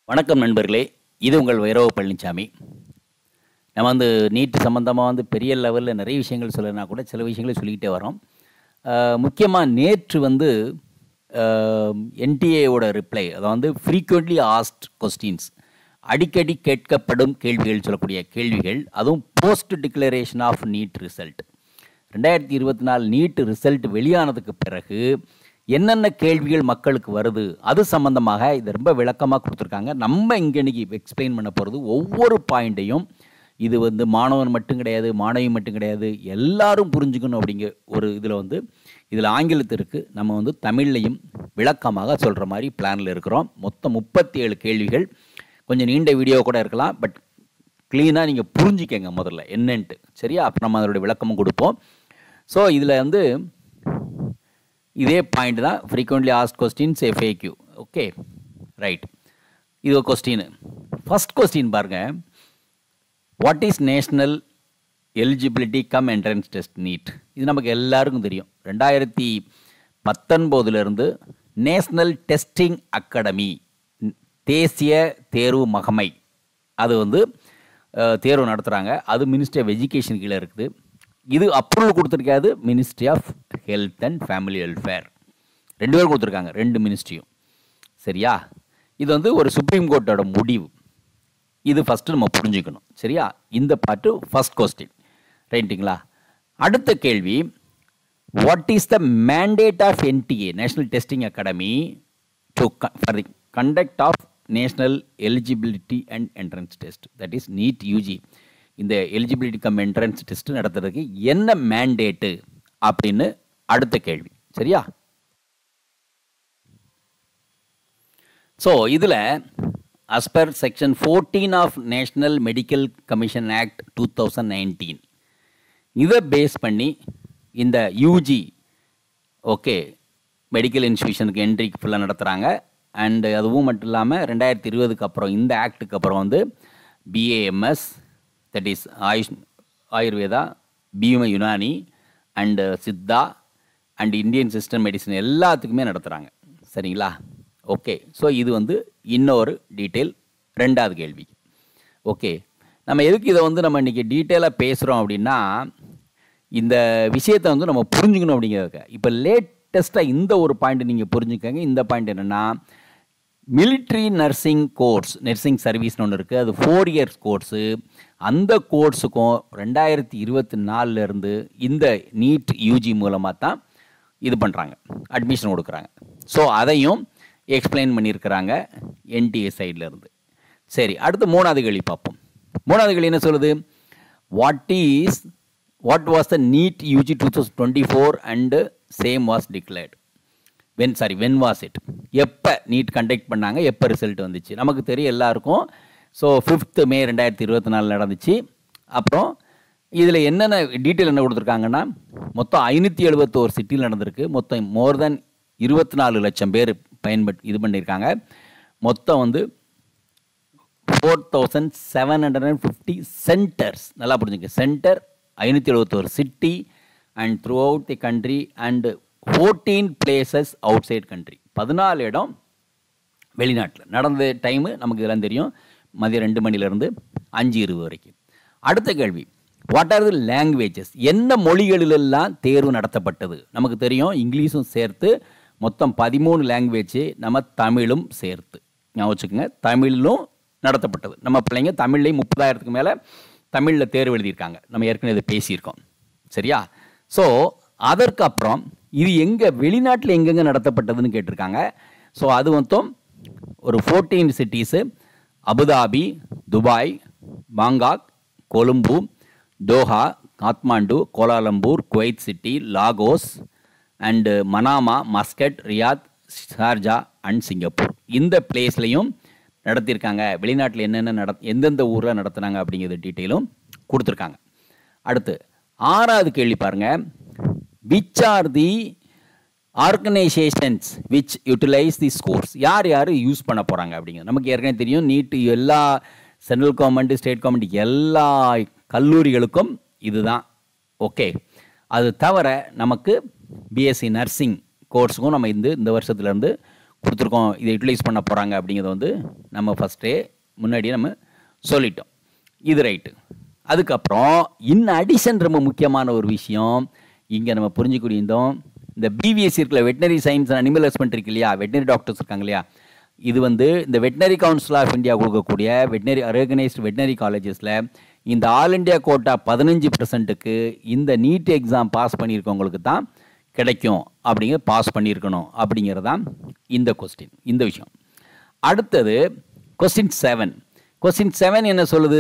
வணக்கம் நண்பர்களே இது உங்கள் வைரவ பழனிசாமி நம்ம வந்து நீட் சம்மந்தமாக வந்து பெரிய லெவலில் நிறைய விஷயங்கள் சொல்லனா கூட சில விஷயங்களை சொல்லிக்கிட்டே வரோம் முக்கியமாக நேற்று வந்து என்டிஏவோட ரிப்ளை அதை வந்து ஃப்ரீக்வெண்ட்லி ஆஸ்ட் கொஸ்டின்ஸ் அடிக்கடி கேட்கப்படும் கேள்விகள் சொல்லக்கூடிய கேள்விகள் அதுவும் post declaration of NEET result ரெண்டாயிரத்தி இருபத்தி நாலு நீட் ரிசல்ட் வெளியானதுக்கு பிறகு என்னென்ன கேள்விகள் மக்களுக்கு வருது அது சம்மந்தமாக இது ரொம்ப விளக்கமாக கொடுத்துருக்காங்க நம்ம இங்கே இன்னைக்கு எக்ஸ்பிளைன் பண்ண போகிறது ஒவ்வொரு பாயிண்ட்டையும் இது வந்து மாணவன் மட்டும் கிடையாது மாணவி மட்டும் கிடையாது எல்லாரும் புரிஞ்சுக்கணும் அப்படிங்கிற ஒரு இதில் வந்து இதில் ஆங்கிலத்திற்கு நம்ம வந்து தமிழ்லையும் விளக்கமாக சொல்கிற மாதிரி பிளானில் இருக்கிறோம் மொத்தம் முப்பத்தி ஏழு கேள்விகள் கொஞ்சம் நீண்ட வீடியோ கூட இருக்கலாம் பட் க்ளீனாக நீங்கள் புரிஞ்சிக்கங்க முதல்ல என்னன்ட்டு சரியா அப்போ நம்ம அதோடைய விளக்கமும் கொடுப்போம் ஸோ இதில் வந்து இதே பாயிண்ட் தான் frequently asked questions FAQ okay right இது ஒரு கொஸ்டின் ஃபஸ்ட் கொஸ்டின் பாருங்கள் what is national eligibility cum entrance test NEET இது நமக்கு எல்லாருக்கும் தெரியும் ரெண்டாயிரத்தி பத்தொன்பதுலேருந்து நேஷ்னல் டெஸ்டிங் அகாடமி தேசிய தேர்வு மகமை அது வந்து அஹ், தேர்வு நடத்துகிறாங்க அது மினிஸ்ட்ரி ஆஃப் எஜுகேஷன் கீழே இருக்குது இது அப்ரூவல் கொடுத்துருக்காது ministry of health and family welfare ரெண்டு பேரும் கொடுத்துருக்காங்க ரெண்டு மினிஸ்ட்ரியும் சரியா இது வந்து ஒரு சுப்ரீம் கோர்ட்டோட முடிவு இது ஃபஸ்ட்டு நம்ம புரிஞ்சுக்கணும் சரியா இந்த பாட்டு ஃபஸ்ட் கொஸ்டின் ரைட்டுங்களா அடுத்த கேள்வி what is the mandate of NTA national testing academy to for the conduct of national eligibility and entrance test that is NEET UG இந்த எலிஜிபிலிட்டி கம் என்ட்ரன்ஸ் டெஸ்ட் நடத்துறதுக்கு என்ன மேண்டேட்டு அப்படின்னு அடுத்த கேள்வி சரியா ஸோ இதில் as per section fourteen of national medical commission act two thousand nineteen இதை base பண்ணி இந்த யூஜி ஓகே மெடிக்கல் இன்ஸ்டியூஷனுக்கு என்ட்ரிக்கு ஃபுல்லாக நடத்துகிறாங்க அண்டு அதுவும் மட்டும் இல்லாமல் ரெண்டாயிரத்தி இருபதுக்கு அப்புறம் இந்த ஆக்டுக்கு அப்புறம் வந்து BAMS that is AYUSH Ayurveda பீம Unani and Siddha and Indian system medicine எல்லாத்துக்குமே நடத்துகிறாங்க சரிங்களா ஓகே ஸோ இது வந்து இன்னொரு டீட்டெயில் ரெண்டாவது கேள்வி ஓகே நம்ம எதுக்கு இதை வந்து நம்ம இன்றைக்கி டீட்டெயிலாக பேசுகிறோம் அப்படின்னா இந்த விஷயத்தை வந்து நம்ம புரிஞ்சுக்கணும் அப்படிங்கிறதுக்கு இப்போ லேட்டஸ்ட்டாக இந்த ஒரு பாயிண்ட் நீங்கள் புரிஞ்சுக்கங்க இந்த பாயிண்ட் என்னென்னா மிலிட்ரி நர்சிங் கோர்ஸ் நர்சிங் சர்வீஸ்னு ஒன்று இருக்குது அது ஃபோர் இயர்ஸ் கோர்ஸு அந்த கோர்ஸுக்கும் ரெண்டாயிரத்தி இருபத்தி நாலுலேருந்து இந்த நீட் யூஜி மூலமாக தான் இது பண்ணுறாங்க அட்மிஷன் கொடுக்குறாங்க ஸோ அதையும் எக்ஸ்பிளைன் பண்ணியிருக்கிறாங்க என்டிஏ இருந்து சரி அடுத்து மூணாவது கேள்வி பார்ப்போம் மூணாவது கேள்வி என்ன சொல்லுது what is what was the NEET UG two thousand twenty four and same was declared when sorry when was it எப்போ நீட் கண்டக்ட் பண்ணாங்க எப்போ ரிசல்ட் வந்துச்சு நமக்கு தெரியும் எல்லாருக்கும் ஸோ ஃபிஃப்த்து மே ரெண்டாயிரத்தி இருபத்தி நாலு நடந்துச்சு அப்புறம் இதில் என்னென்ன டீட்டெயில் என்ன கொடுத்துருக்காங்கன்னா மொத்தம் ஐநூற்றி எழுபத்தோரு சிட்டியில் நடந்திருக்கு மொத்தம் மோர் தென் இருபத்தி நாலு லட்சம் பேர் பயன்பட் இது பண்ணியிருக்காங்க மொத்தம் வந்து four thousand seven hundred and fifty centres நல்லா புரிஞ்சுங்க சென்டர் ஐநூற்றி எழுபத்தோரு city and throughout the country and fourteen places outside country பதினாலு இடம் வெளிநாட்டில் நடந்த டைமு நமக்கு இதெல்லாம் தெரியும் மதியம் ரெண்டு மணிலேருந்து அஞ்சு இருபது வரைக்கும் அடுத்த கேள்வி வாட் ஆர் தி லாங்குவேஜஸ் என்ன மொழிகளிலெல்லாம் தேர்வு நடத்தப்பட்டது நமக்கு தெரியும் இங்கிலீஷும் சேர்த்து மொத்தம் பதிமூணு லாங்குவேஜ் நம்ம தமிழும் சேர்த்து ஞாபகம் வச்சுக்கோங்க தமிழிலும் நடத்தப்பட்டது நம்ம பிள்ளைங்க தமிழ்லேயும் முப்பதாயிரத்துக்கு மேலே தமிழில் தேர்வு எழுதியிருக்காங்க நம்ம ஏற்கனவே இதை பேசியிருக்கோம் சரியா ஸோ அதற்கு அப்புறம் இது எங்கே வெளிநாட்டில் எங்கெங்கே நடத்தப்பட்டதுன்னு கேட்டிருக்காங்க ஸோ அது மொத்தம் ஒரு fourteen cities Abu Dhabi Dubai Bangkok Colombo Doha Kathmandu Kuala Lumpur Kuwait city Lagos and Manama Muscat Riyadh Sharjah and Singapore இந்த பிளேஸ்லையும் நடத்தியிருக்காங்க வெளிநாட்டில் என்னென்ன நட எந்தெந்த ஊரில் நடத்துனாங்க அப்படிங்கிறது டீட்டெயிலும் கொடுத்துருக்காங்க அடுத்து ஆறாவது கேள்வி பாருங்க which are the organisations which utilise the scores யார் யார் யூஸ் பண்ண போகிறாங்க அப்படிங்கிறது நமக்கு ஏற்கனவே தெரியும் நீட்டு எல்லா சென்ட்ரல் கவர்மெண்ட் ஸ்டேட் கவர்மெண்ட் எல்லா கல்லூரிகளுக்கும் இதுதான் ஓகே அது தவிர நமக்கு பிஎஸ்சி நர்சிங் கோர்ஸுக்கும் நம்ம இந்த இந்த வருஷத்துலேருந்து கொடுத்துருக்கோம் இதை யூட்டிலைஸ் பண்ண போகிறாங்க அப்படிங்கிறத வந்து நம்ம ஃபஸ்ட்டே முன்னாடியே நம்ம சொல்லிட்டோம் இது ரைட்டு அதுக்கப்புறம் இன் அடிஷன் ரொம்ப முக்கியமான ஒரு விஷயம் இங்கே நம்ம புரிஞ்சுக்கூடிய இருந்தோம் இந்த பிவிஎஸ் இருக்குல்ல veterinary science and animal husband இருக்கு இல்லையா வெட்டினரி டாக்டர்ஸ் இருக்காங்க இல்லையா இது வந்து இந்த வெட்டினரி கவுன்சில் ஆஃப் இந்தியா கொடுக்கக்கூடிய வெட்டினரி ஆர்கனைஸ்டு வெட்டினரி காலேஜஸில் இந்த ஆல் இண்டியா கோட்டா பதினஞ்சு பர்சன்ட்டுக்கு இந்த நீட் எக்ஸாம் பாஸ் பண்ணியிருக்கவங்களுக்கு தான் கிடைக்கும் அப்படிங்கிற பாஸ் பண்ணியிருக்கணும் அப்படிங்கிறது தான் இந்த கொஸ்டின் இந்த விஷயம் அடுத்தது கொஸ்டின் செவன் கொஸ்டின் செவன் என்ன சொல்லுது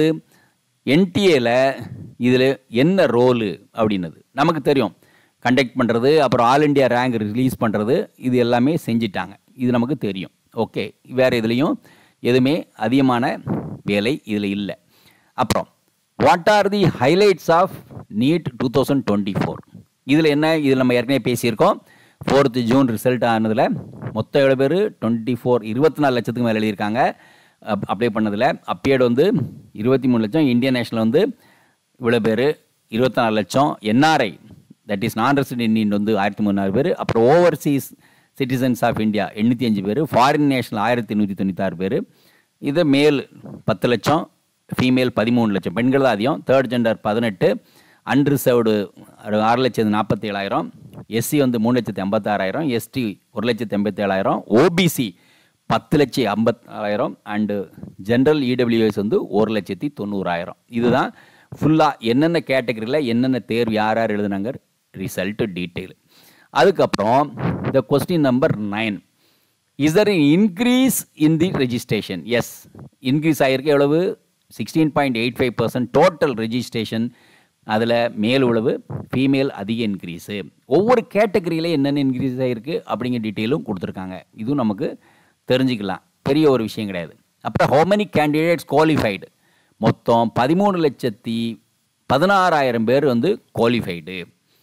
என்டிஏல இதில் என்ன ரோலு அப்படின்னது நமக்கு தெரியும் கண்டக்ட் பண்ணுறது அப்புறம் ஆல் இண்டியா ரேங்க் ரிலீஸ் பண்ணுறது இது எல்லாமே செஞ்சிட்டாங்க இது நமக்கு தெரியும் ஓகே வேறு இதுலேயும் எதுவுமே அதிகமான வேலை இதில் இல்லை அப்புறம் what are the highlights of NEET two thousand twenty four இதில் என்ன இதில் நம்ம ஏற்கனவே பேசியிருக்கோம் ஃபோர்த்து ஜூன் ரிசல்ட் ஆனதில் மொத்தம் எவ்வளோ பேர் டுவெண்ட்டி ஃபோர் இருபத்தி நாலு லட்சத்துக்கு மேலே எழுதியிருக்காங்க அப் அப்ளை பண்ணதில் அப்பியர்டு வந்து இருபத்தி மூணு லட்சம் இந்தியன் நேஷனல் வந்து இவ்வளோ பேர் இருபத்தி நாலு லட்சம் NRI that is non resident Indian வந்து ஆயிரத்தி மூணாறு பேர் அப்புறம் ஓவர்சீஸ் சிட்டிசன்ஸ் ஆஃப் இந்தியா எண்ணூற்றி அஞ்சு பேர் ஃபாரின் நேஷனல் ஆயிரத்தி நூற்றி தொண்ணூத்தாறு பேர் இது மேல் பத்து லட்சம் ஃபீமேல் பதிமூணு லட்சம் பெண்கள் தான் அதிகம் தேர்ட் ஜெண்டர் பதினெட்டு அன்ரிசர்வ்டு ஆறு லட்சத்து நாற்பத்தி ஏழாயிரம் எஸ்சி வந்து மூணு லட்சத்து எண்பத்தாறாயிரம் எஸ்டி ஒரு லட்சத்து எண்பத்தி ஏழாயிரம் ஓபிசி பத்து லட்சம் ஐம்பத்தாயிரம் அண்டு ஜென்ரல் இடபிள்யூஎஸ் வந்து ஒரு லட்சத்தி தொண்ணூறாயிரம் இதுதான் ஃபுல்லாக என்னென்ன கேட்டகரியில் என்னென்ன தேர்வு யார் யார் எழுதுனாங்க ரிசல்ட்டு டீட்டெயில் அதுக்கப்புறம் இந்த question number nine is there increase in the registration yes increase ஆகிருக்கு எவ்வளவு sixteen point eight five percent total registration அதில் மேல் உழவு ஃபீமேல் அதிக இன்க்ரீஸு ஒவ்வொரு கேட்டகரியில் என்னென்ன இன்க்ரீஸ் ஆகிருக்கு அப்படிங்கிற டீட்டெயிலும் கொடுத்துருக்காங்க இதுவும் நமக்கு தெரிஞ்சுக்கலாம் பெரிய ஒரு விஷயம் கிடையாது அப்புறம் ஹோ மெனி கேண்டிடேட்ஸ் குவாலிஃபைடு மொத்தம் பதிமூணு லட்சத்தி பதினாறாயிரம் பேர் வந்து குவாலிஃபைடு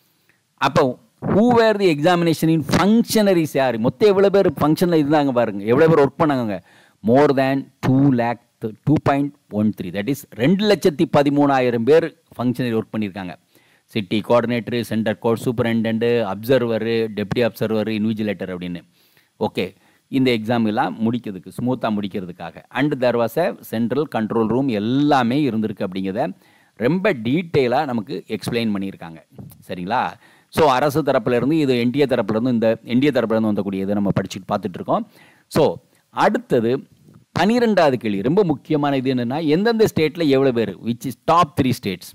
அப்போ who were the examination in functionaries யார் மொத்தம் எவ்வளோ பேர் ஃபங்க்ஷனில் இருந்தாங்க பாருங்க எவ்வளோ பேர் ஒர்க் பண்ணாங்க more than two lakh two point one three that is ரெண்டு லட்சத்தி பதிமூணாயிரம் பேர் ஃபங்க்ஷனரி ஒர்க் பண்ணியிருக்காங்க சிட்டி கோஆர்டினேட்டரு சென்டர் கோர்ட் superintendent observer deputy observer invigilator அப்படின்னு ஓகே இந்த எக்ஸாம் எல்லாம் முடிக்கிறதுக்கு ஸ்மூத்தாக முடிக்கிறதுக்காக and there was a central control room எல்லாமே இருந்திருக்கு அப்படிங்கிறத ரொம்ப டீட்டெயிலாக நமக்கு எக்ஸ்பிளைன் பண்ணியிருக்காங்க சரிங்களா ஸோ அரசு தரப்புலேருந்து இது என்டிஏ தரப்புலேருந்து இந்த என்டிஏ தரப்புலேருந்து வந்தக்கூடிய இதை நம்ம படிச்சுட்டு பார்த்துட்டு இருக்கோம் ஸோ அடுத்தது பனிரெண்டாவது கேள்வி ரொம்ப முக்கியமான இது என்னென்னா எந்தெந்த ஸ்டேட்டில் எவ்வளோ பேர் which is top three states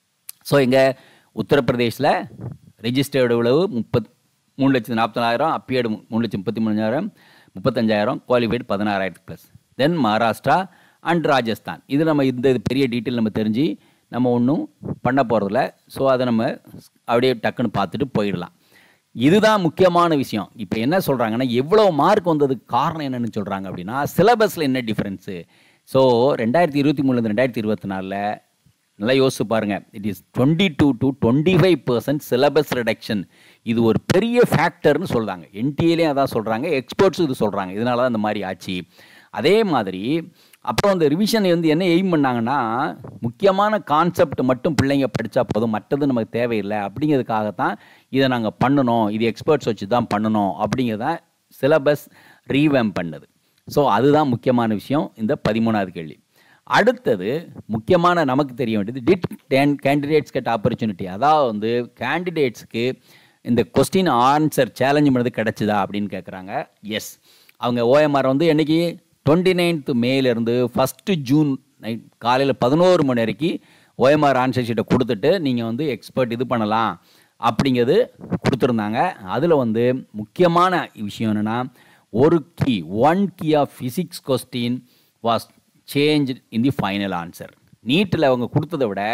so இங்கே உத்தரப்பிரதேசில் ரெஜிஸ்டர்டு உழவு முப்பத் மூணு லட்சத்து நாற்பத்தனாயிரம் அப்பியர்டு மூணு லட்சம் முப்பத்தி மூணாயிரம் முப்பத்தஞ்சாயிரம் குவாலிஃபைடு பதினாறாயிரத்துக்கு plus then Maharashtra and Rajasthan இது நம்ம இந்த பெரிய டீட்டெயில் நம்ம தெரிஞ்சு நம்ம ஒன்றும் பண்ண போகிறதில்ல ஸோ அதை நம்ம அப்படியே டக்குன்னு பார்த்துட்டு போயிடலாம் இதுதான் முக்கியமான விஷயம் இப்போ என்ன சொல்கிறாங்கன்னா எவ்வளோ மார்க் வந்ததுக்கு காரணம் என்னென்னு சொல்கிறாங்க அப்படின்னா சிலபஸில் என்ன டிஃப்ரென்ஸு ஸோ ரெண்டாயிரத்தி இருபத்தி மூணுலேருந்து ரெண்டாயிரத்தி இருபத்தி நாலில் நல்லா யோசிச்சு பாருங்கள் it is twenty two to twenty five percent syllabus reduction இது ஒரு பெரிய ஃபேக்டர்னு சொல்கிறாங்க என்டிஏலையும் அதான் சொல்கிறாங்க எக்ஸ்பர்ட்ஸும் இது சொல்கிறாங்க இதனால தான் இந்த மாதிரி ஆச்சு அதே மாதிரி அப்புறம் அந்த ரிவிஷன் வந்து என்ன எய்ம் பண்ணாங்கன்னா முக்கியமான கான்செப்ட் மட்டும் பிள்ளைங்க படித்தா போதும் மற்றது நமக்கு தேவையில்லை அப்படிங்கிறதுக்காகத்தான் இதை நாங்கள் பண்ணணும் இது எக்ஸ்பர்ட்ஸ் வச்சு தான் பண்ணணும் அப்படிங்கிறதான் சிலபஸ் ரீவேம் பண்ணது ஸோ அதுதான் முக்கியமான விஷயம் இந்த பதிமூணாவது கேள்வி அடுத்தது முக்கியமான நமக்கு தெரிய வேண்டியது did then candidates get opportunity அதாவது வந்து கேண்டிடேட்ஸ்க்கு இந்த கொஸ்டின் ஆன்சர் சேலஞ்ச் பண்ணது கிடச்சிதா அப்படின்னு கேட்குறாங்க எஸ் அவங்க ஓஎம்ஆர் வந்து என்னைக்கு டுவெண்ட்டி நைன்த் மேலேருந்து ஃபஸ்ட்டு ஜூன் நைட் காலையில் பதினோரு மணி வரைக்கும் ஓஎம்ஆர் ஆன்சர் ஷீட்டை கொடுத்துட்டு நீங்கள் வந்து எக்ஸ்பர்ட் இது பண்ணலாம் அப்படிங்கிறது கொடுத்துருந்தாங்க அதில் வந்து முக்கியமான விஷயம் என்னென்னா ஒரு key one key of physics question was change in the final answer நீட்டில் அவங்க கொடுத்ததை விட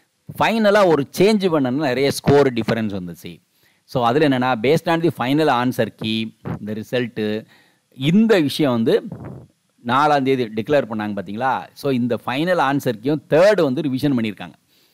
ஃபைனலாக ஒரு சேஞ்ச் பண்ணணும் நிறைய ஸ்கோர் டிஃபரன்ஸ் வந்துச்சு ஸோ அதில் என்னென்னா based on the final answer key இந்த ரிசல்ட்டு இந்த விஷயம் வந்து நாலாம் தேதி டிக்ளேர் பண்ணாங்க பார்த்தீங்களா ஸோ இந்த ஃபைனல் ஆன்சர்க்கையும் தேர்டு வந்து ரிவிஷன் பண்ணியிருக்காங்க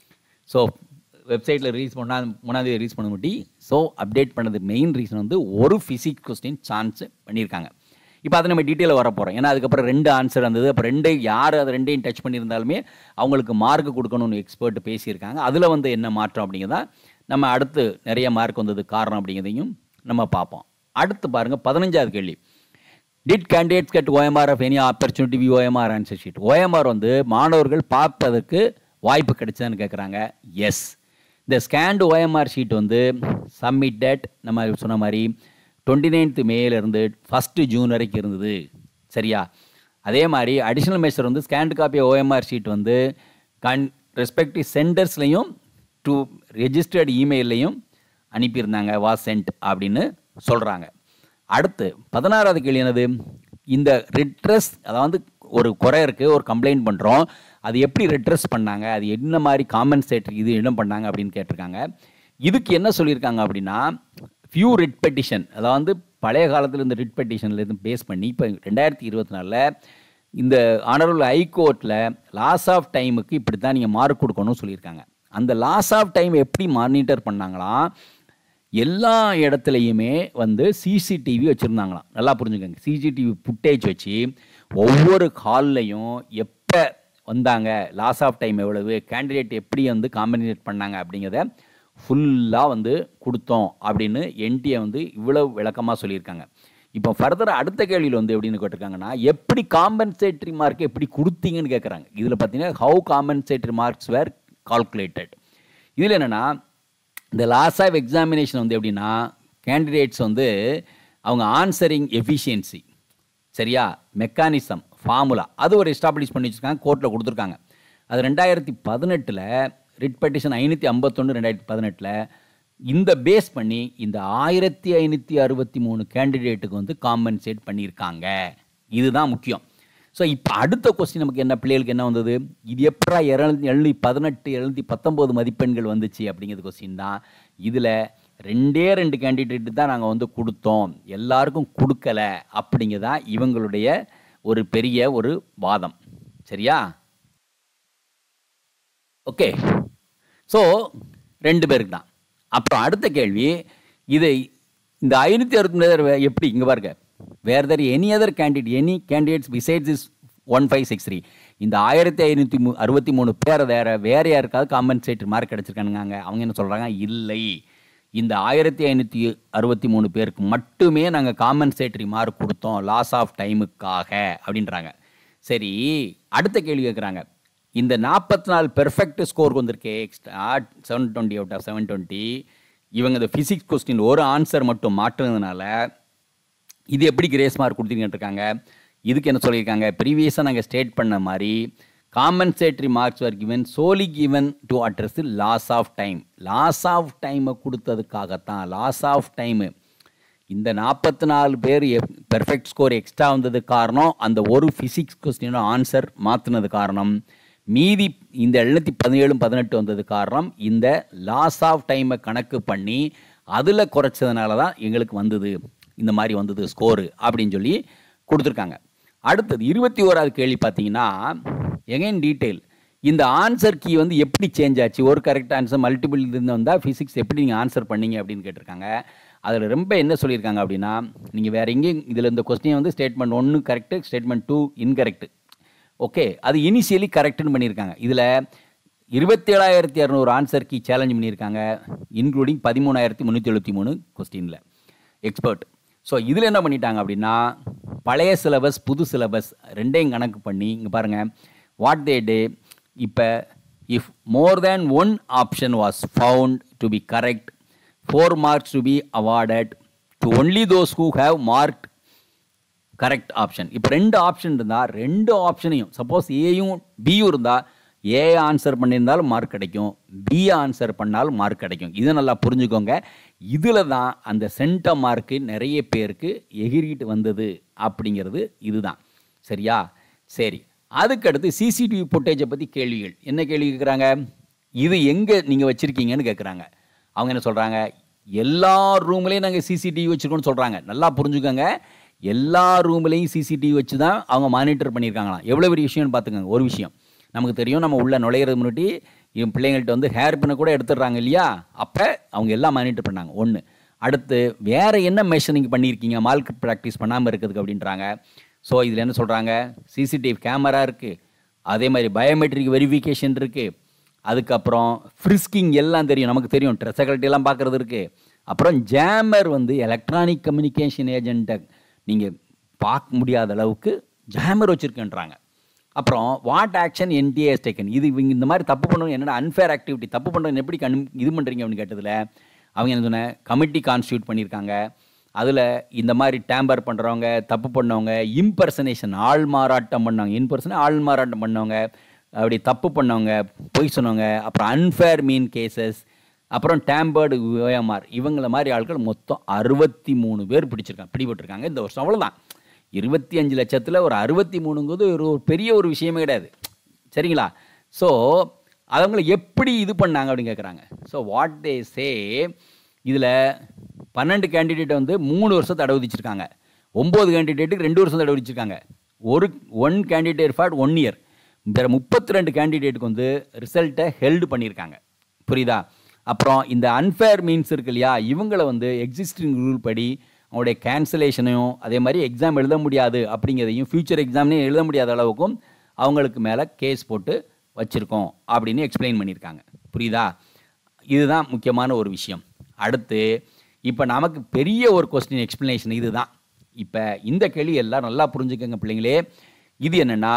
ஸோ வெப்சைட்டில் ரிலீஸ் பண்ணால் மூணாந்தேதி ரிலீஸ் பண்ண முட்டி ஸோ அப்டேட் பண்ணது மெயின் ரீசன் வந்து ஒரு ஃபிசிக்ஸ் கொஸ்டின் சான்ஸ் பண்ணியிருக்காங்க இப்போ அதை நம்ம டீட்டெயிலாக வர போகிறோம் ஏன்னா அதுக்கப்புறம் ரெண்டு ஆன்சர் வந்தது அப்போ ரெண்டு யார் அதை ரெண்டையும் டச் பண்ணியிருந்தாலுமே அவங்களுக்கு மார்க் கொடுக்கணும்னு எக்ஸ்பர்ட் பேசியிருக்காங்க அதில் வந்து என்ன மாற்றம் அப்படிங்கிறதா நம்ம அடுத்து நிறைய மார்க் வந்தது காரணம் அப்படிங்கிறதையும் நம்ம பார்ப்போம் அடுத்து பாருங்கள் பதினஞ்சாவது கேள்வி did candidates get OMR of any opportunity we OMR answer sheet OMR வந்து மாணவர்கள் பார்ப்பதற்கு வாய்ப்பு கிடைச்சதுன்னு கேட்குறாங்க எஸ் இந்த ஸ்கேண்ட் ஓஎம்ஆர் ஷீட் வந்து சப்மிட்டட் நம்ம சொன்ன மாதிரி டுவெண்ட்டி நைன்த்து மேலேருந்து ஃபஸ்ட்டு ஜூன் வரைக்கும் இருந்தது சரியா அதே மாதிரி அடிஷ்னல் மெஷர் வந்து ஸ்கேண்ட் காப்பி ஓஎம்ஆர் ஷீட் வந்து கன் ரெஸ்பெக்டிவ் சென்டர்ஸ்லையும் டு ரெஜிஸ்டர்டு இமெயிலையும் அனுப்பியிருந்தாங்க வாஸ் சென்ட் அப்படின்னு சொல்கிறாங்க அடுத்து பதினாறாவது கேள்வி என்னது இந்த ரிட்ரஸ் அதாவது ஒரு குறை இருக்குது ஒரு கம்ப்ளைண்ட் பண்ணுறோம் அது எப்படி ரிட்ரஸ் பண்ணாங்க அது என்ன மாதிரி காம்பன்சேட் இது என்ன பண்ணாங்க அப்படின்னு கேட்டிருக்காங்க இதுக்கு என்ன சொல்லியிருக்காங்க அப்படின்னா ஃபியூ ரிட் பெட்டிஷன் அதாவது பழைய காலத்தில் இந்த ரிட் பெட்டிஷன்லேருந்து பேஸ் பண்ணி இப்போ ரெண்டாயிரத்தி இருபத்தி நாலில் இந்த ஆனரபிள் ஹைகோர்ட்டில் லாஸ் ஆஃப் டைமுக்கு இப்படி தான் நீங்கள் மார்க் கொடுக்கணும்னு சொல்லியிருக்காங்க அந்த லாஸ் ஆஃப் டைம் எப்படி மானிட்டர் பண்ணாங்களாம் எல்லா இடத்துலையுமே வந்து சிசிடிவி வச்சுருந்தாங்களாம் நல்லா புரிஞ்சுக்கோங்க சிசிடிவி ஃபுட்டேஜ் வச்சு ஒவ்வொரு கால்லையும் எப்போ வந்தாங்க லாஸ் ஆஃப் டைம் எவ்வளவு கேண்டிடேட் எப்படி வந்து காம்பினேட் பண்ணாங்க அப்படிங்கிறத ஃபுல்லாக வந்து கொடுத்தோம் அப்படின்னு என்டிஏ வந்து இவ்வளவு விளக்கமாக சொல்லியிருக்காங்க இப்போ ஃபர்தர் அடுத்த கேள்வியில் வந்து எப்படின்னு கேட்டிருக்காங்கன்னா எப்படி காம்பன்சேட்டரி மார்க் எப்படி கொடுத்தீங்கன்னு கேட்குறாங்க இதில் பார்த்தீங்கன்னா how compensatory marks were calculated இதில் என்னென்னா இந்த லாஸ் ஆஃப் எக்ஸாமினேஷன் வந்து எப்படின்னா கேண்டிடேட்ஸ் வந்து அவங்க ஆன்சரிங் எஃபிஷியன்சி சரியா மெக்கானிசம் ஃபார்முலா அது ஒரு எஸ்டாப்ளிஷ் பண்ணி வச்சுருக்காங்க கோர்ட்டில் கொடுத்துருக்காங்க அது ரெண்டாயிரத்தி பதினெட்டில் ரிட் பெட்டிஷன் ஐநூற்றி ஐம்பத்தொன்று ரெண்டாயிரத்தி பதினெட்டில் இந்த பேஸ் பண்ணி இந்த ஆயிரத்தி ஐநூற்றி அறுபத்தி மூணு கேண்டிடேட்டுக்கு வந்து காம்பன்சேட் பண்ணியிருக்காங்க இதுதான் முக்கியம் ஸோ இப்போ அடுத்த கொஸ்டின் நமக்கு என்ன பிள்ளைகளுக்கு என்ன வந்தது இது எப்படா எழுநூத்தி எழுநூத்தி பதினெட்டு எழுநூத்தி பத்தொம்போது மதிப்பெண்கள் வந்துச்சு அப்படிங்கிறது கொஸ்டின் தான் இதில் ரெண்டே ரெண்டு கேண்டிடேட்டு தான் நாங்கள் வந்து கொடுத்தோம் எல்லாருக்கும் கொடுக்கல அப்படிங்கிறதான் இவங்களுடைய ஒரு பெரிய ஒரு வாதம் சரியா ஓகே ஸோ ரெண்டு பேருக்கு தான் அப்புறம் அடுத்த கேள்வி இதை இந்த ஐநூற்றி அறுபத்தி எப்படி இங்கே பாருங்க were there any other candidate any candidates besides is one five six three இந்த ஆயிரத்தி ஐநூற்றி மூ அறுபத்தி மூணு பேரை வேற வேற யாருக்காவது காம்பன்சேட்டர் மார்க் கிடச்சிருக்கானுங்க அவங்க என்ன சொல்கிறாங்க இல்லை இந்த ஆயிரத்தி ஐநூற்றி அறுபத்தி மூணு பேருக்கு மட்டுமே நாங்கள் காம்பன்சேட்டரி மார்க் கொடுத்தோம் லாஸ் ஆஃப் டைமுக்காக அப்படின்றாங்க சரி அடுத்த கேள்வி கேட்குறாங்க இந்த நாற்பத்தி நாலு பெர்ஃபெக்ட் ஸ்கோர் வந்திருக்கே extra seven twenty out of seven twenty இவங்க இந்த ஃபிசிக்ஸ் கொஸ்டின் ஒரு ஆன்சர் மட்டும் மாற்றுனதுனால இது எப்படி கிரேஸ் மார்க் கொடுத்தீங்கன்னு இருக்காங்க இதுக்கு என்ன சொல்லியிருக்காங்க ப்ரீவியஸாக நாங்கள் ஸ்டேட் பண்ண மாதிரி compensatory marks are given solely given to address loss of time loss of டைமை கொடுத்ததுக்காகத்தான் லாஸ் ஆஃப் டைமு இந்த நாற்பத்தி நாலு பேர் பெர்ஃபெக்ட் ஸ்கோர் எக்ஸ்ட்ரா வந்தது காரணம் அந்த ஒரு ஃபிசிக்ஸ் கொஸ்டினோட ஆன்சர் மாற்றினது காரணம் மீதி இந்த எழுநூற்றி பதினேழும் பதினெட்டு வந்தது காரணம் இந்த லாஸ் ஆஃப் டைமை கணக்கு பண்ணி அதில் குறைச்சதுனால தான் எங்களுக்கு வந்தது இந்த மாதிரி வந்தது ஸ்கோரு அப்படின்னு சொல்லி கொடுத்துருக்காங்க அடுத்தது இருபத்தி ஓராவது கேள்வி பார்த்தீங்கன்னா எகைன் டீட்டெயில் இந்த ஆன்சர் கீ வந்து எப்படி சேஞ்ச் ஆச்சு ஒரு கரெக்ட் ஆன்சர் மல்டிபிள் இருந்து வந்தால் ஃபிசிக்ஸ் எப்படி நீங்கள் ஆன்சர் பண்ணீங்க அப்படின்னு கேட்டிருக்காங்க அதில் ரொம்ப என்ன சொல்லியிருக்காங்க அப்படின்னா நீங்கள் வேறு எங்கேயும் இதில் இந்த கொஸ்டின் வந்து ஸ்டேட்மெண்ட் ஒன்று correct statement two incorrect okay அது இனிஷியலி கரெக்டுன்னு பண்ணியிருக்காங்க இதில் இருபத்தேழாயிரத்தி இரநூறு ஆன்சர் கீ சேலஞ்ச் பண்ணியிருக்காங்க இன்க்ளூடிங் பதிமூணாயிரத்தி முந்நூற்றி எழுபத்தி மூணு கொஸ்டினில் எக்ஸ்பர்ட் ஸோ இதில் என்ன பண்ணிட்டாங்க அப்படின்னா பழைய சிலபஸ் புது சிலபஸ் ரெண்டையும் கணக்கு பண்ணி இங்கே பாருங்கள் வாட் தே டே இப்போ if more than one option was found to be correct four marks to be awarded to only those who have marked correct option இப்போ ரெண்டு ஆப்ஷன் இருந்தால் ரெண்டு ஆப்ஷனையும் சப்போஸ் ஏயும் பியும் இருந்தால் ஏ ஆன்சர் பண்ணியிருந்தாலும் மார்க் கிடைக்கும் பி ஆன்சர் பண்ணாலும் மார்க் கிடைக்கும் இதை நல்லா புரிஞ்சுக்கோங்க இதில் தான் அந்த சென்ட மார்க்கு நிறைய பேருக்கு எகிரிட்டு வந்தது அப்படிங்கிறது இதுதான் சரியா சரி அதுக்கடுத்து சிசிடிவி ஃபுட்டேஜை பற்றி கேள்விகள் என்ன கேள்வி கேட்குறாங்க இது எங்கே நீங்கள் வச்சுருக்கீங்கன்னு கேட்குறாங்க அவங்க என்ன சொல்கிறாங்க எல்லா ரூம்லேயும் நாங்கள் சிசிடிவி வச்சுருக்கோம்னு சொல்கிறாங்க நல்லா புரிஞ்சுக்கோங்க எல்லா ரூம்லேயும் சிசிடிவி வச்சு தான் அவங்க மானிட்டர் பண்ணியிருக்காங்களாம் எவ்வளோ பெரிய விஷயம்னு பார்த்துக்கோங்க ஒரு விஷயம் நமக்கு தெரியும் நம்ம உள்ளே நுழையிறது முன்னாடி என் பிள்ளைங்கள்ட்ட வந்து ஹேர் பின்னை கூட எடுத்துடுறாங்க இல்லையா அப்போ அவங்க எல்லாம் மானிட்டர் பண்ணாங்க ஒன்று அடுத்து வேறு என்ன மெஷரிங் பண்ணியிருக்கீங்க மால்க் ப்ராக்டிஸ் பண்ணாமல் இருக்கிறதுக்கு அப்படின்றாங்க ஸோ இதில் என்ன சொல்கிறாங்க சிசிடிவி கேமரா இருக்குது அதே மாதிரி பயோமெட்ரிக் வெரிஃபிகேஷன் இருக்குது அதுக்கப்புறம் ஃப்ரிஸ்கிங் எல்லாம் தெரியும் நமக்கு தெரியும் ட்ரெஸகல்ட்டி எல்லாம் பார்க்குறது இருக்குது அப்புறம் ஜேமர் வந்து எலக்ட்ரானிக் கம்யூனிகேஷன் ஏஜென்ட்டை நீங்கள் பார்க்க முடியாத அளவுக்கு ஜாமர் வச்சுருக்கேன்றாங்க அப்புறம் வாட் ஆக்ஷன் என்டிஏ டேக்கன் இது இவங்க இந்த மாதிரி தப்பு பண்ணுறது என்னடா அன்ஃபேர் ஆக்டிவிட்டி தப்பு பண்ணுறது எப்படி கண் இது பண்ணுறீங்க அப்படின்னு கேட்டதில் அவங்க என்ன சொன்ன கமிட்டி கான்ஸ்டியூட் பண்ணியிருக்காங்க அதில் இந்த மாதிரி டேம்பர் பண்ணுறவங்க தப்பு பண்ணவங்க இம்பர்சனேஷன் ஆள் மாறாட்டம் பண்ணவங்க இன்பர்சனே ஆள் மாறாட்டம் பண்ணவங்க அப்படி தப்பு பண்ணவங்க பொய் சொன்னவங்க அப்புறம் அன்ஃபேர் மீன் கேசஸ் அப்புறம் டேம்பர்டு ஓஎம்ஆர் இவங்கள மாதிரி ஆட்கள் மொத்தம் அறுபத்தி மூணு பேர் பிடிச்சிருக்காங்க பிடிபட்டிருக்காங்க இந்த வருஷம் அவ்வளோதான் இருபத்தி அஞ்சு லட்சத்தில் ஒரு அறுபத்தி மூணுங்கிறது ஒரு ஒரு பெரிய ஒரு விஷயமே கிடையாது சரிங்களா ஸோ அவங்கள எப்படி இது பண்ணாங்க அப்படின்னு கேட்குறாங்க ஸோ வாட் தே சே இதில் பன்னெண்டு கேண்டிடேட் வந்து மூணு வருஷத்தை அடை விதிச்சிருக்காங்க ஒம்பது கேண்டிடேட்டுக்கு ரெண்டு வருஷம் தடை விதிச்சிருக்காங்க ஒரு one candidate for one year வேறு முப்பத்தி ரெண்டு கேண்டிடேட்டுக்கு வந்து ரிசல்ட்டை ஹெல்டு பண்ணியிருக்காங்க புரியுதா அப்புறம் இந்த அன்ஃபேர் மீன்ஸ் இருக்கு இல்லையா இவங்களை வந்து எக்ஸிஸ்டிங் ரூல் படி அவங்களுடைய கேன்சலேஷனையும் அதே மாதிரி எக்ஸாம் எழுத முடியாது அப்படிங்கிறதையும் ஃப்யூச்சர் எக்ஸாம்னே எழுத முடியாத அளவுக்கும் அவங்களுக்கு மேலே கேஸ் போட்டு வச்சுருக்கோம் அப்படின்னு எக்ஸ்பிளைன் பண்ணியிருக்காங்க புரியுதா இதுதான் முக்கியமான ஒரு விஷயம் அடுத்து இப்போ நமக்கு பெரிய ஒரு கொஸ்டின் எக்ஸ்ப்ளனேஷன் இதுதான் இப்போ இந்த கேள்வி எல்லாம் நல்லா புரிஞ்சுக்கங்க பிள்ளைங்களே இது என்னென்னா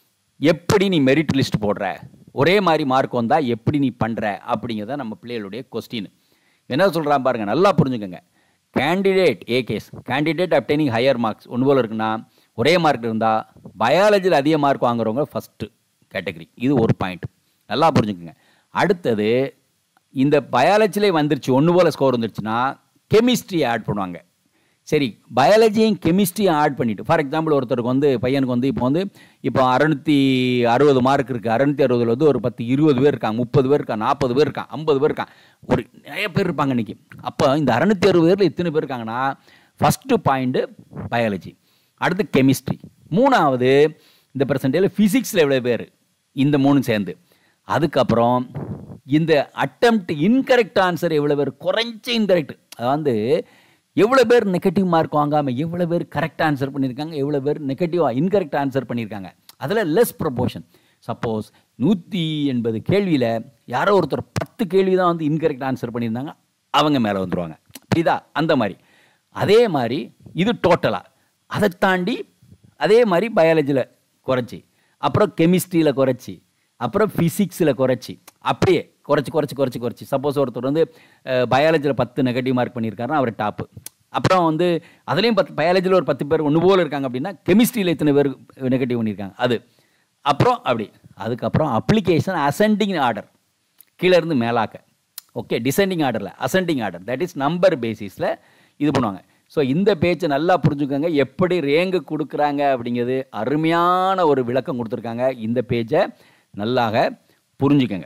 எப்படி நீ மெரிட் லிஸ்ட் போடுற ஒரே மாதிரி மார்க் வந்தால் எப்படி நீ பண்ணுற அப்படிங்கிறத நம்ம பிள்ளைகளுடைய கொஸ்டின் என்ன சொல்கிறான் பாருங்கள் நல்லா புரிஞ்சுக்கோங்க candidate A case candidate obtaining higher marks ஒன்று போல் இருக்குன்னா ஒரே மார்க் இருந்தால் பயாலஜியில் அதிக மார்க் வாங்குறவங்க ஃபஸ்ட்டு கேட்டகரி இது ஒரு பாயிண்ட் நல்லா புரிஞ்சுக்கோங்க அடுத்தது இந்த பயாலஜிலே வந்துருச்சு ஒன்று போல் ஸ்கோர் வந்துருச்சுன்னா கெமிஸ்ட்ரி ஆட் பண்ணுவாங்க சரி பயாலஜியும் கெமிஸ்ட்ரியும் ஆட் பண்ணிட்டு ஃபார் எக்ஸாம்பிள் ஒருத்தருக்கு வந்து பையனுக்கு வந்து இப்போ வந்து இப்போ அறநூற்றி அறுபது மார்க் இருக்குது அறநூற்றி அறுபதுல வந்து ஒரு பத்து இருபது பேர் இருக்காங்க முப்பது பேர் இருக்காங்க நாற்பது பேர் இருக்காங்க ஐம்பது பேர் இருக்காங்க ஒரு நிறைய பேர் இருப்பாங்க இன்றைக்கி அப்போ இந்த அறநூற்றி அறுபது பேரில் இத்தனை பேர் இருக்காங்கன்னா ஃபஸ்ட்டு பாயிண்ட்டு பயாலஜி அடுத்து கெமிஸ்ட்ரி மூணாவது இந்த பெர்சன்டேஜில் ஃபிசிக்ஸில் எவ்வளோ பேர் இந்த மூணு சேர்ந்து அதுக்கப்புறம் இந்த அட்டம்ப்ட் இன்கரெக்ட் ஆன்சர் எவ்வளோ பேர் குறைஞ்ச இன்கரெக்ட் அதாவது எவ்வளோ பேர் நெகட்டிவ் மார்க் வாங்காமல் எவ்வளோ பேர் கரெக்ட் ஆன்சர் பண்ணியிருக்காங்க எவ்வளோ பேர் நெகட்டிவாக இன்கரெக்ட் ஆன்சர் பண்ணியிருக்காங்க அதில் லெஸ் ப்ரொபோர்ஷன் சப்போஸ் நூற்றி எண்பது கேள்வியில் யாரோ ஒருத்தர் பத்து கேள்வி தான் வந்து இன்கரெக்ட் ஆன்சர் பண்ணியிருந்தாங்க அவங்க மேலே வந்துடுவாங்க புரியுதா அந்த மாதிரி அதே மாதிரி இது டோட்டலாக அதை தாண்டி அதே மாதிரி பயாலஜியில் குறைச்சி அப்புறம் கெமிஸ்ட்ரியில் குறைச்சி அப்புறம் ஃபிசிக்ஸில் குறைச்சி அப்படியே குறைச்சி குறைச்சி குறைச்சி குறைச்சி சப்போஸ் ஒருத்தர் வந்து பயாலஜியில் பத்து நெகட்டிவ் மார்க் பண்ணியிருக்காருன்னா அவர் டாப்பு அப்புறம் வந்து அதுலேயும் பத்து பயாலஜியில் ஒரு பத்து பேர் ஒன்று போல் இருக்காங்க அப்படின்னா கெமிஸ்ட்ரியில் இத்தனை பேர் நெகட்டிவ் பண்ணியிருக்காங்க அது அப்புறம் அப்படி அதுக்கப்புறம் அப்ளிகேஷன் அசெண்டிங் ஆர்டர் கீழே இருந்து மேலாக்க ஓகே டிசெண்டிங் ஆர்டரில் ascending order that is number பேசிஸில் இது பண்ணுவாங்க ஸோ இந்த பேச்சை நல்லா புரிஞ்சுக்கோங்க எப்படி ரேங்கு கொடுக்குறாங்க அப்படிங்கிறது அருமையான ஒரு விளக்கம் கொடுத்துருக்காங்க இந்த பேஜை நல்லாக புரிஞ்சுக்கோங்க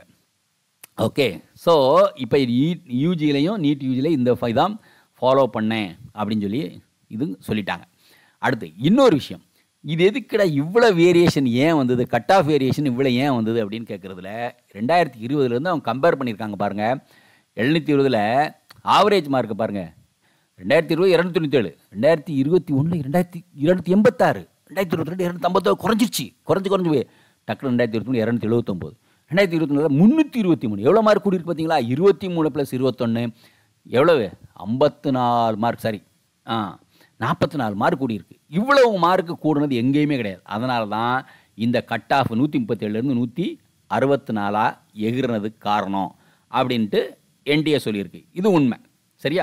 ஓகே ஸோ இப்போ யூஜிலையும் நீட் யூஜிலையும் இந்த இதான் ஃபாலோ பண்ணேன் அப்படின்னு சொல்லி இது சொல்லிட்டாங்க அடுத்து இன்னொரு விஷயம் இது எதுக்குடா இவ்வளோ வேரியேஷன் ஏன் வந்தது கட் ஆஃப் வேரியேஷன் இவ்வளோ ஏன் வந்தது அப்படின்னு கேட்குறதுல ரெண்டாயிரத்தி இருபதுலேருந்து அவங்க கம்பேர் பண்ணியிருக்காங்க பாருங்கள் எழுநூற்றி இருபதில் ஆவரேஜ் மார்க் பாருங்கள் ரெண்டாயிரத்தி இருபது இரநூத்தி தொண்ணூற்றேழு ரெண்டாயிரத்தி இருபத்தி ஒன்று ரெண்டாயிரத்தி இரநூத்தி எண்பத்தாறு ரெண்டாயிரத்தி இருபத்தி ரெண்டு இரநூத்தி ஐம்பத்தாறு குறைஞ்சிருச்சு குறைஞ்சி குறைஞ்சி போய் டக்குனு ரெண்டாயிரத்தி இருபத்தி மூணு இரநூத்தி எழுபத்தொம்போது ரெண்டாயிரத்தி இருபத்தி மூணு முந்நூற்றி இருபத்தி மூணு எவ்வளோ மார்க் கூடியிருக்கு பார்த்தீங்களா இருபத்தி மூணு ப்ளஸ் இருபத்தொன்று எவ்வளவு ஐம்பத்து நாலு மார்க் சரி ஆ நாற்பத்தி நாலு மார்க் கூடியிருக்கு இவ்வளவு மார்க்கு கூடுனது எங்கேயுமே கிடையாது அதனால தான் இந்த கட் ஆஃப் நூற்றி முப்பத்தேழுலேருந்து நூற்றி அறுபத்தி நாலாக எகிறினதுக்கு காரணம் அப்படின்ட்டு என்டிஏ சொல்லியிருக்கு இது உண்மை சரியா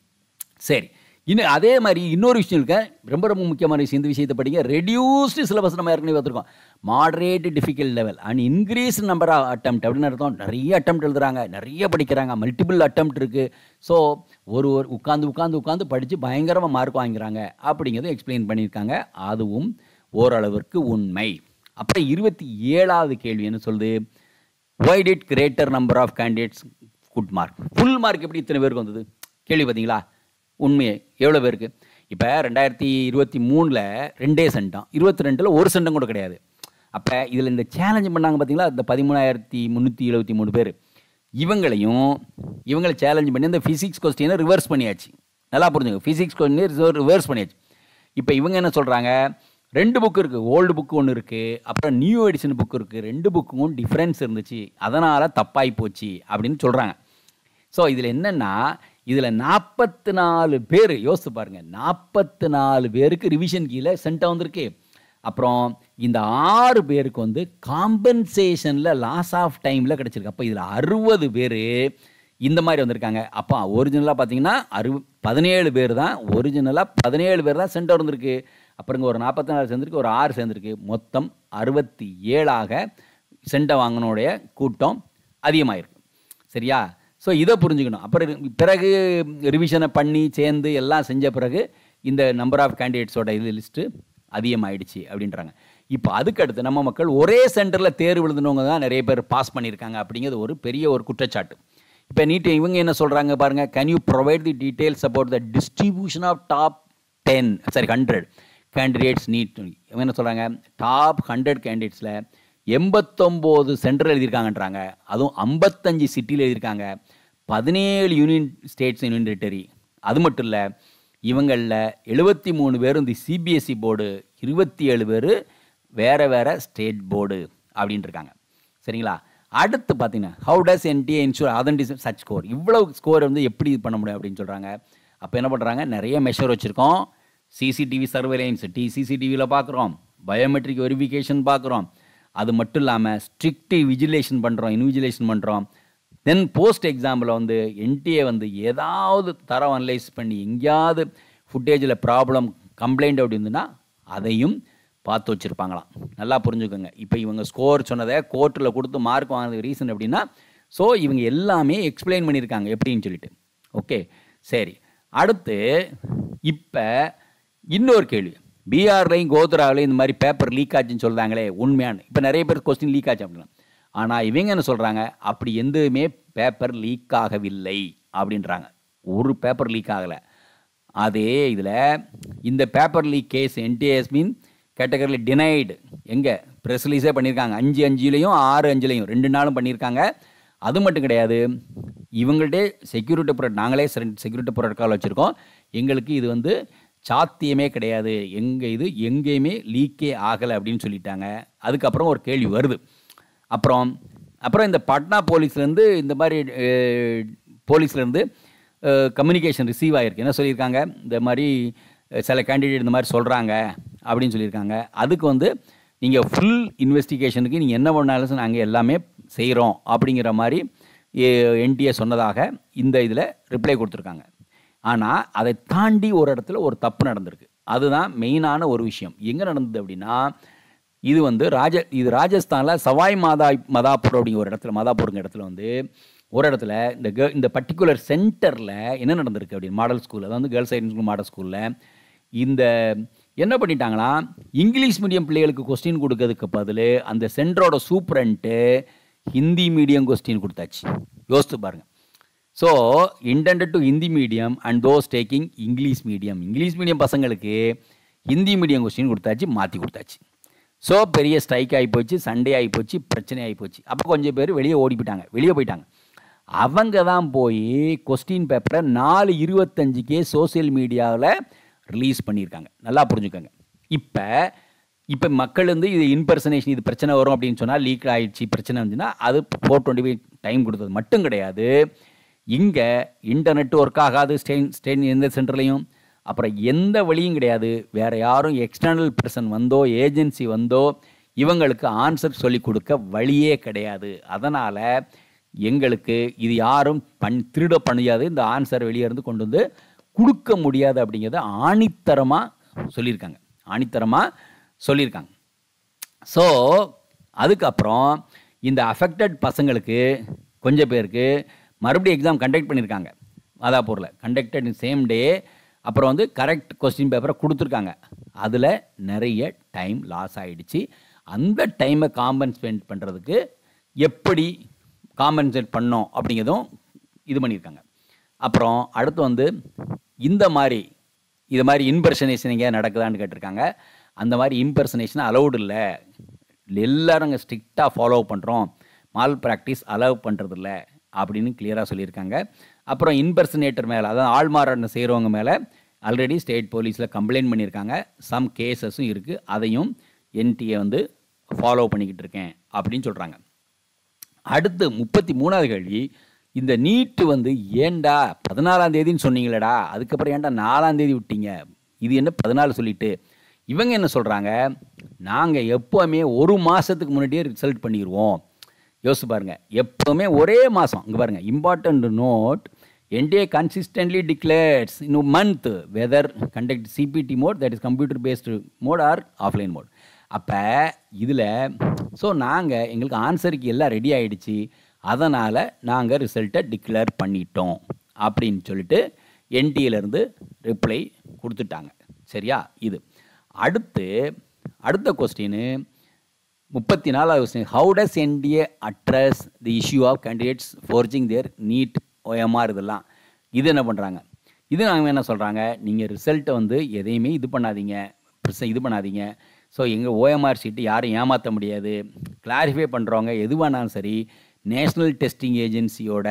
சரி இன்னும் அதே மாதிரி இன்னொரு விஷயம் இருக்க ரொம்ப ரொம்ப முக்கியமான விஷயம் இந்த விஷயத்தை படிங்க ரெடியூஸ்டு சிலபஸ் நம்ம ஏற்கனவே பார்த்துருக்கோம் moderate difficult level and increase number of atom அப்படின்னு அர்த்தம் நிறைய அட்டம் எழுதுறாங்க நிறைய படிக்கிறாங்க மல்டிபிள் அட்டம் இருக்குது ஸோ ஒரு ஒரு உட்காந்து உட்காந்து உட்காந்து படித்து பயங்கரமாக மார்க் வாங்கிறாங்க அப்படிங்கிறத எக்ஸ்பிளைன் பண்ணியிருக்காங்க அதுவும் ஓரளவிற்கு உண்மை அப்புறம் இருபத்தி ஏழாவது கேள்வி என்ன சொல்லுது why did greater number of candidates good mark full mark எப்படி இத்தனை பேருக்கு வந்தது கேள்வி பார்த்தீங்களா உண்மையை எவ்வளோ பேருக்கு இப்போ ரெண்டாயிரத்தி இருபத்தி மூணில் ரெண்டே சென்டம் இருபத்தி ரெண்டில் ஒரு சென்டம் கூட கிடையாது அப்போ இதில் இந்த சேலஞ்ச் பண்ணாங்க பார்த்தீங்களா இந்த பதிமூணாயிரத்தி முந்நூற்றி எழுபத்தி மூணு பேர் இவங்களையும் இவங்களை சேலஞ்ச் பண்ணி இந்த ஃபிசிக்ஸ் கொஸ்டினை ரிவர்ஸ் பண்ணியாச்சு நல்லா புரிஞ்சுங்க ஃபிசிக்ஸ் கொஸ்டினை ரிவர்ஸ் பண்ணியாச்சு இப்போ இவங்க என்ன சொல்கிறாங்க ரெண்டு புக்கு இருக்குது ஓல்டு புக்கு ஒன்று இருக்குது அப்புறம் நியூ எடிஷன் புக்கு இருக்குது ரெண்டு புக்கும் டிஃப்ரென்ஸ் இருந்துச்சு அதனால் தப்பாகி போச்சு அப்படின்னு சொல்கிறாங்க ஸோ இதில் என்னென்னா இதில் நாற்பத்தி நாலு பேர் யோசித்து பாருங்கள் நாற்பத்தி நாலு பேருக்கு ரிவிஷன் கீழே சென்ட்டாக வந்திருக்கு அப்புறம் இந்த ஆறு பேருக்கு வந்து காம்பன்சேஷனில் லாஸ் ஆஃப் டைமில் கிடச்சிருக்கு அப்போ இதில் அறுபது பேர் இந்த மாதிரி வந்திருக்காங்க அப்போ ஒரிஜினலாக பார்த்தீங்கன்னா அறு பதினேழு பேர் தான் ஒரிஜினலாக பதினேழு பேர் தான் சென்டர் வந்திருக்கு அப்புறங்க ஒரு நாற்பத்தி நாலு சேர்ந்துருக்கு ஒரு ஆறு சேர்ந்துருக்கு மொத்தம் அறுபத்தி ஏழாக சென்டை வாங்கினோடைய கூட்டம் அதிகமாயிருக்கு சரியா ஸோ இதை புரிஞ்சுக்கணும் அப்புறம் பிறகு ரிவிஷனை பண்ணி சேர்ந்து எல்லாம் செஞ்ச பிறகு இந்த நம்பர் ஆஃப் கேண்டிடேட்ஸோட இது லிஸ்ட்டு அதிகமாயிடுச்சு அப்படின்றாங்க இப்போ அதுக்கு அடுத்து நம்ம மக்கள் ஒரே சென்டரில் தேர்வு எழுதினவங்க தான் நிறைய பேர் பாஸ் பண்ணியிருக்காங்க அப்படிங்கிறது ஒரு பெரிய ஒரு குற்றச்சாட்டு இப்போ நீட் இவங்க என்ன சொல்கிறாங்க பாருங்கள் can you provide the details about the distribution of top ten sorry hundred candidates NEET இவங்க என்ன சொல்கிறாங்க டாப் ஹண்ட்ரட் கேண்டிடேட்ஸில் எண்பத்தொம்போது சென்டர் எழுதியிருக்காங்கன்றாங்க அதுவும் ஐம்பத்தஞ்சு சிட்டியில் எழுதியிருக்காங்க பதினேழு யூனியன் ஸ்டேட்ஸ் யூனியன் டெரிட்டரி அது மட்டும் இல்லை இவங்களில் எழுபத்தி மூணு பேரும் இந்த சிபிஎஸ்சி போர்டு இருபத்தி ஏழு பேர் வேறு வேறு ஸ்டேட் போர்டு அப்படின்ட்டு இருக்காங்க சரிங்களா அடுத்து பார்த்தீங்கன்னா how does NTA ensure authenticity such score இவ்வளவு ஸ்கோர் வந்து எப்படி இது பண்ண முடியும் அப்படின்னு சொல்கிறாங்க அப்போ என்ன பண்ணுறாங்க நிறைய மெஷர் வச்சுருக்கோம் சிசிடிவி சர்வேலைன்ஸ் டி சிசிடிவியில் பார்க்குறோம் பயோமெட்ரிக் வெரிஃபிகேஷன் பார்க்குறோம் அது மட்டும் இல்லாமல் ஸ்ட்ரிக்ட் விஜிலேஷன் பண்ணுறோம் இன்விஜிலேஷன் பண்ணுறோம் தென் போஸ்ட் எக்ஸாம்பிள் வந்து என்டிஏ வந்து ஏதாவது தரம் அனலைஸ் பண்ணி எங்கேயாவது ஃபுட்டேஜில் ப்ராப்ளம் கம்ப்ளைண்ட் அப்படி இருந்துன்னா அதையும் பார்த்து வச்சுருப்பாங்களாம் நல்லா புரிஞ்சுக்கோங்க இப்போ இவங்க ஸ்கோர் சொன்னதை கோர்ட்டில் கொடுத்து மார்க் வாங்கினது ரீசன் அப்படின்னா ஸோ இவங்க எல்லாமே எக்ஸ்பிளைன் பண்ணியிருக்காங்க எப்படின்னு சொல்லிட்டு ஓகே சரி அடுத்து இப்போ இன்னொரு கேள்வி பிஆர்லையும் கோத்ராவிலையும் இந்த மாதிரி பேப்பர் லீக் ஆச்சுன்னு சொல்கிறாங்களே உண்மையான இப்போ நிறைய பேர் கொஸ்டின் லீக் ஆச்சு அப்படின்னா ஆனால் இவங்க என்ன சொல்கிறாங்க அப்படி எதுவுமே பேப்பர் லீக் ஆகவில்லை அப்படின்றாங்க ஒரு பேப்பர் லீக் ஆகலை அதே இதில் இந்த paper leak case NTA's mean கேட்டகரியில் டினைடு எங்கே ப்ரெஸ் ரிலீஸே பண்ணியிருக்காங்க அஞ்சு அஞ்சுலேயும் ஆறு அஞ்சுலேயும் ரெண்டு நாளும் பண்ணியிருக்காங்க அது மட்டும் கிடையாது இவங்கள்ட்டே செக்யூரிட்டி ப்ரொடக்ட் நாங்களே செக்யூரிட்டி ப்ரொடக்டால் வச்சுருக்கோம் எங்களுக்கு இது வந்து சாத்தியமே கிடையாது எங்கள் இது எங்கேயுமே லீக்கே ஆகலை அப்படின்னு சொல்லிட்டாங்க அதுக்கப்புறம் ஒரு கேள்வி வருது அப்புறம் அப்புறம் இந்த பட்னா போலீஸ்லேருந்து இந்த மாதிரி போலீஸ்லேருந்து கம்யூனிகேஷன் ரிசீவ் ஆகிருக்கு என்ன சொல்லியிருக்காங்க இந்த மாதிரி சில கேண்டிடேட் இந்த மாதிரி சொல்கிறாங்க அப்படின்னு சொல்லியிருக்காங்க அதுக்கு வந்து நீங்கள் ஃபுல் இன்வெஸ்டிகேஷனுக்கு நீங்கள் என்ன பண்ணாலும் நாங்கள் எல்லாமே செய்கிறோம் அப்படிங்கிற மாதிரி என்டிஏ சொன்னதாக இந்த இதில் ரிப்ளை கொடுத்துருக்காங்க ஆனால் அதை தாண்டி ஒரு இடத்துல ஒரு தப்பு நடந்திருக்கு அதுதான் மெயினான ஒரு விஷயம் எங்கே நடந்தது அப்படின்னா இது வந்து ராஜ இது ராஜஸ்தானில் சவாய் மாதா மதாப்பூர் அப்படிங்கிற ஒரு இடத்துல மதாப்பூருங்க இடத்துல வந்து ஒரு இடத்துல இந்த கே இந்த பர்டிகுலர் சென்டரில் என்ன நடந்திருக்கு அப்படின்னு மாடல் ஸ்கூல் அதாவது கேர்ள்ஸ் ஹை ஸ்கூல் மாடல் ஸ்கூலில் இந்த என்ன பண்ணிட்டாங்களா இங்கிலீஷ் மீடியம் பிள்ளைகளுக்கு கொஸ்டின் கொடுக்கறதுக்கு பதில் அந்த சென்டரோட சூப்பரண்ட்டு ஹிந்தி மீடியம் கொஸ்டின் கொடுத்தாச்சு யோசித்து பாருங்கள் so intend to Hindi medium and those taking English medium English medium பசங்களுக்கு ஹிந்தி மீடியம் கொஸ்டின் கொடுத்தாச்சு மாற்றி கொடுத்தாச்சு ஸோ பெரிய ஸ்ட்ரைக் ஆகி போச்சு சண்டே ஆகி போச்சு பிரச்சனை ஆகி போச்சு அப்போ கொஞ்சம் பேர் வெளியே ஓடி போயிட்டாங்க வெளியே போயிட்டாங்க அவங்க தான் போய் கொஸ்டின் பேப்பரை நாலு இருபத்தஞ்சுக்கே சோசியல் மீடியாவில் ரிலீஸ் பண்ணியிருக்காங்க நல்லா புரிஞ்சுக்கோங்க இப்போ இப்போ மக்கள் வந்து இது இன்பர்சனேஷன் இது பிரச்சனை வரும் அப்படின்னு சொன்னால் லீக் ஆகிடுச்சு பிரச்சனை வந்துச்சுன்னா அது ஃபோர் டுவெண்ட்டி ஃபைவ் டைம் கொடுத்தது மட்டும் கிடையாது இங்கே இன்டர்நெட் ஒர்க் ஆகாது ஸ்டெயின் ஸ்டெயின் எந்த சென்டர்லையும் அப்புறம் எந்த வழியும் கிடையாது வேறு யாரும் எக்ஸ்டர்னல் பர்சன் வந்தோ ஏஜென்சி வந்தோ இவங்களுக்கு ஆன்சர் சொல்லி கொடுக்க வழியே கிடையாது அதனால் எங்களுக்கு இது யாரும் பண் திருட பண்ணியாது இந்த ஆன்சர் வெளியே இருந்து கொண்டு வந்து கொடுக்க முடியாது அப்படிங்கிறத ஆணித்தரமாக சொல்லியிருக்காங்க ஆணித்தரமாக சொல்லியிருக்காங்க ஸோ அதுக்கப்புறம் இந்த அஃபெக்டட் பசங்களுக்கு கொஞ்சம் பேருக்கு மறுபடியும் எக்ஸாம் கண்டக்ட் பண்ணியிருக்காங்க மாதாப்பூரில் கண்டக்டட் சேம் டே அப்புறம் வந்து கரெக்ட் கொஸ்டின் பேப்பரை கொடுத்துருக்காங்க அதில் நிறைய டைம் லாஸ் ஆகிடுச்சு அந்த டைமை காம்பன்சேட் பண்ணுறதுக்கு எப்படி காம்பன்சேட் பண்ணோம் அப்படிங்கிறதும் இது பண்ணியிருக்காங்க அப்புறம் அடுத்து வந்து இந்த மாதிரி இது மாதிரி இம்பர்சனேஷன் எங்கேயா நடக்குதான்னு கேட்டிருக்காங்க அந்த மாதிரி இம்பர்சனேஷன் அலௌடு இல்லை எல்லோரும் அங்கே ஸ்ட்ரிக்டாக ஃபாலோ பண்ணுறோம் மால் ப்ராக்டிஸ் அலோவ் பண்ணுறதில்ல அப்படின்னு கிளியராக சொல்லியிருக்காங்க அப்புறம் இன்பர்சனேட்டர் மேலே அதாவது ஆள்மாறாட்டம் செய்கிறவங்க மேலே ஆல்ரெடி ஸ்டேட் போலீஸில் கம்ப்ளைண்ட் பண்ணியிருக்காங்க சம் கேசஸும் இருக்குது அதையும் என்டிஏ வந்து ஃபாலோ பண்ணிக்கிட்டு இருக்கேன் அப்படின்னு சொல்கிறாங்க அடுத்து முப்பத்தி மூணாவது கேள்வி இந்த நீட்டு வந்து ஏன்டா பதினாலாம் தேதின்னு சொன்னீங்களேடா அதுக்கப்புறம் ஏன்டா நாலாம் தேதி விட்டீங்க இது என்ன பதினாலு சொல்லிட்டு இவங்க என்ன சொல்கிறாங்க நாங்கள் எப்போவுமே ஒரு மாதத்துக்கு முன்னாடியே ரிசல்ட் பண்ணிடுவோம் யோசிச்சு பாருங்க எப்போவுமே ஒரே மாதம் இங்கே பாருங்க important note NTA consistently declares in month whether conduct CBT mode that is computer based mode or offline mode அப்போ இதில் ஸோ நாங்கள் எங்களுக்கு ஆன்சருக்கு எல்லாம் ரெடி ஆகிடுச்சு அதனால் நாங்கள் ரிசல்ட்டை டிக்ளேர் பண்ணிட்டோம் அப்படின்னு சொல்லிட்டு என்டிஏலேருந்து ரிப்ளை கொடுத்துட்டாங்க சரியா இது அடுத்து அடுத்த கொஸ்டின் முப்பத்தி நாலாவது question how does NTA address the issue of candidates forging their NEET OMR இதெல்லாம் இது என்ன பண்ணுறாங்க இது நாங்கள் என்ன சொல்கிறாங்க நீங்கள் ரிசல்ட்டை வந்து எதையுமே இது பண்ணாதீங்க ப்ரிச இது பண்ணாதீங்க ஸோ எங்கள் ஓஎம்ஆர் ஷீட்டு யாரும் ஏமாற்ற முடியாது கிளாரிஃபை பண்ணுறவங்க எதுவானாலும் சரி நேஷ்னல் டெஸ்டிங் ஏஜென்சியோட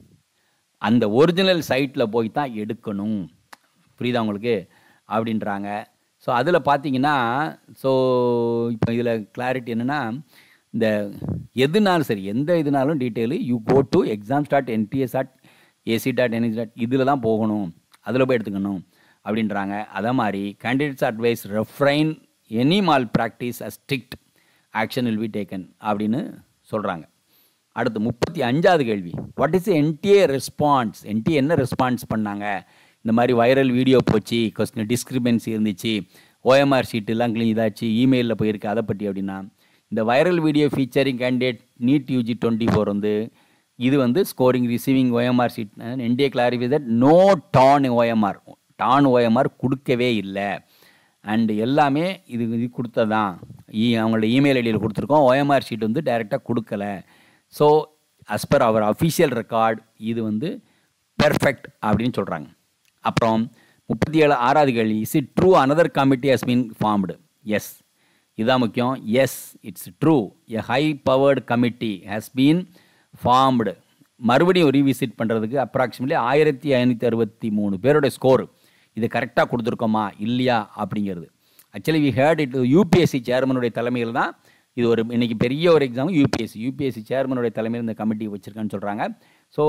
அந்த ஒரிஜினல் சைட்டில் போய் தான் எடுக்கணும் புரியுதா உங்களுக்கு அப்படின்றாங்க ஸோ அதில் பார்த்தீங்கன்னா ஸோ இப்போ இதில் கிளாரிட்டி என்னென்னா இந்த எதுனாலும் சரி எந்த இதுனாலும் detail you go to exam start NTS dot AC dot NS dot இதில் தான் போகணும் அதில் போய் எடுத்துக்கணும் அப்படின்றாங்க அதே மாதிரி candidates advise refrain any malpractice a strict action will be taken அப்படின்னு சொல்கிறாங்க அடுத்து முப்பத்தி அஞ்சாவது கேள்வி what is NTA response NTA என்ன ரெஸ்பான்ஸ் பண்ணாங்க இந்த மாதிரி வைரல் வீடியோ போச்சு கொஸ்டின் டிஸ்கிரிபன்சி இருந்துச்சு ஓஎம்ஆர் ஷீட்டெல்லாம் க்ளீன் இதாச்சு இமெயிலில் போயிருக்கு அதை பற்றி அப்படின்னா இந்த viral video featuring candidate NEET UG twenty four வந்து இது வந்து scoring receiving OMR sheet NTA clarify that no torn OMR torn OMR கொடுக்கவே இல்லை அண்டு எல்லாமே இது இது கொடுத்ததான் இ அவங்களோட இமெயில் ஐடியில் கொடுத்துருக்கோம் ஓஎம்ஆர் ஷீட் வந்து டைரெக்டாக கொடுக்கல so as per our official record இது வந்து பெர்ஃபெக்ட் அப்படின்னு சொல்கிறாங்க அப்புறம் முப்பத்தி ஏழு ஆறாவது கேள்வி is it true another committee has been formed yes இதுதான் முக்கியம் yes it's true a high powered committee has been formed மறுபடியும் ரீவிசிட் பண்ணுறதுக்கு அப்ராக்சிமேட்லி ஆயிரத்தி ஐநூற்றி அறுபத்தி மூணு பேரோட ஸ்கோர் இது கரெக்டாக கொடுத்துருக்கோமா இல்லையா அப்படிங்கிறது actually we heard it UPSC சேர்மனுடைய தலைமையில் தான் இது ஒரு இன்னைக்கு பெரிய ஒரு எக்ஸாம் யூபிஎஸ்சி யூபிஎஸ்சி சேர்மனுடைய தலைமையில் இந்த கமிட்டி வச்சுருக்கான்னு சொல்கிறாங்க ஸோ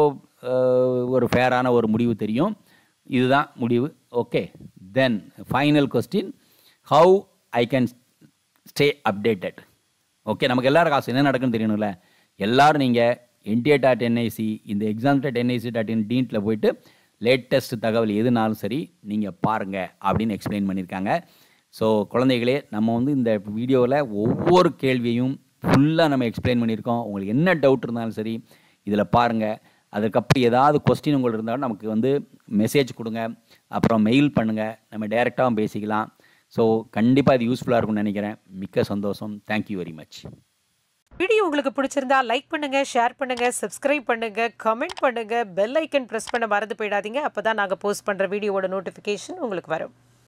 ஒரு ஃபேரான ஒரு முடிவு தெரியும் இதுதான் முடிவு okay then final question how I can stay updated okay நமக்கு எல்லாரும் காசு என்ன நடக்குன்னு தெரியணும்ல எல்லாரும் நீங்கள் என்டிஏ டாட் என்ஐசி இந்த exam dot NIC dot in டீன்ட்டில் போயிட்டு லேட்டஸ்ட் தகவல் எதுனாலும் சரி நீங்கள் பாருங்கள் அப்படின்னு எக்ஸ்பிளைன் பண்ணியிருக்காங்க ஸோ குழந்தைகளே நம்ம வந்து இந்த வீடியோவில் ஒவ்வொரு கேள்வியும் ஃபுல்லாக நம்ம எக்ஸ்பிளைன் பண்ணியிருக்கோம் உங்களுக்கு என்ன டவுட் இருந்தாலும் சரி இதில் பாருங்கள் அதுக்கப்புறம் ஏதாவது கொஸ்டின் உங்களுக்கு இருந்தாலும் நமக்கு வந்து மெசேஜ் கொடுங்க அப்புறம் மெயில் பண்ணுங்கள் நம்ம டைரெக்டாகவும் பேசிக்கலாம் ஸோ கண்டிப்பாக இது யூஸ்ஃபுல்லாக இருக்கும்னு நினைக்கிறேன் மிக்க சந்தோஷம் தேங்க்யூ வெரி மச் வீடியோ உங்களுக்கு பிடிச்சிருந்தா லைக் பண்ணுங்க ஷேர் பண்ணுங்க சப்ஸ்கிரைப் பண்ணுங்க கமெண்ட் பண்ணுங்க பெல் ஐக்கன் பிரஸ் பண்ண மறந்து போயிடாதீங்க அப்பதான் நாங்க போஸ்ட் பண்ற வீடியோவோட நோட்டிஃபிகேஷன் உங்களுக்கு வரும்